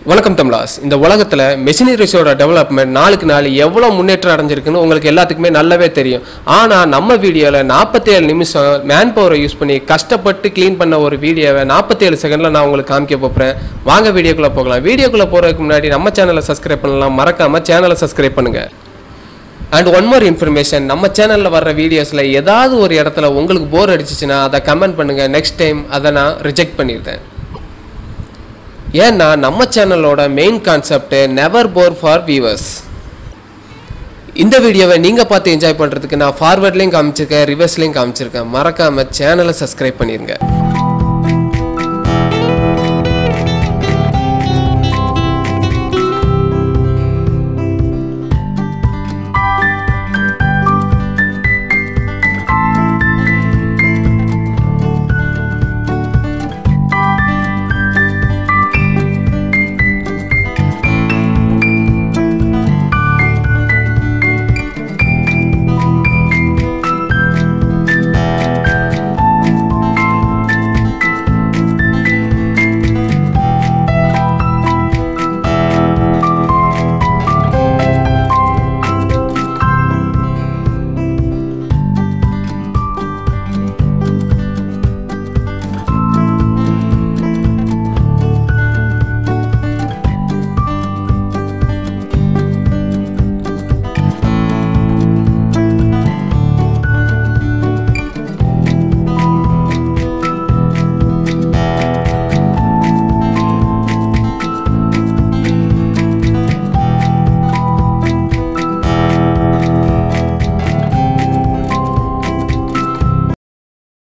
வணக்கம் தமிழாஸ் இந்த உலகத்தில் மெஷினரிஸோட டெவலப்மெண்ட் நாளுக்கு நாள் எவ்வளோ முன்னேற்றம் அடைஞ்சிருக்குன்னு உங்களுக்கு எல்லாத்துக்குமே நல்லாவே தெரியும் ஆனால் நம்ம வீடியோவில் நாற்பத்தேழு நிமிஷம் மேன் பவரை யூஸ் பண்ணி கஷ்டப்பட்டு க்ளீன் பண்ண ஒரு வீடியோவை நாற்பத்தேழு செகண்டில் நான் உங்களுக்கு காமிக்க போகிறேன் வாங்க வீடியோக்குள்ளே போகலாம் வீடியோக்குள்ளே போகிறதுக்கு முன்னாடி நம்ம சேனலை சப்ஸ்கிரைப் பண்ணலாம் மறக்காமல் சேனலை சப்ஸ்கிரைப் பண்ணுங்கள் அண்ட் ஒன் மோர் இன்ஃபர்மேஷன் நம்ம சேனலில் வர்ற வீடியோஸில் ஏதாவது ஒரு இடத்துல உங்களுக்கு போர் அடிச்சிச்சுன்னா அதை கமெண்ட் பண்ணுங்கள் நெக்ஸ்ட் டைம் அதை நான் ரிஜெக்ட் பண்ணிடுறேன் ஏன்னா நம்ம சேனலோட main concept never bore for viewers இந்த வீடியோவை நீங்கள் பார்த்து என்ஜாய் பண்ணுறதுக்கு நான் ஃபார்வர்ட்லேயும் காமிச்சிருக்கேன் ரிவர்ஸ்லேயும் காமிச்சிருக்கேன் மறக்காமல் சேனலை சப்ஸ்கிரைப் பண்ணிடுங்க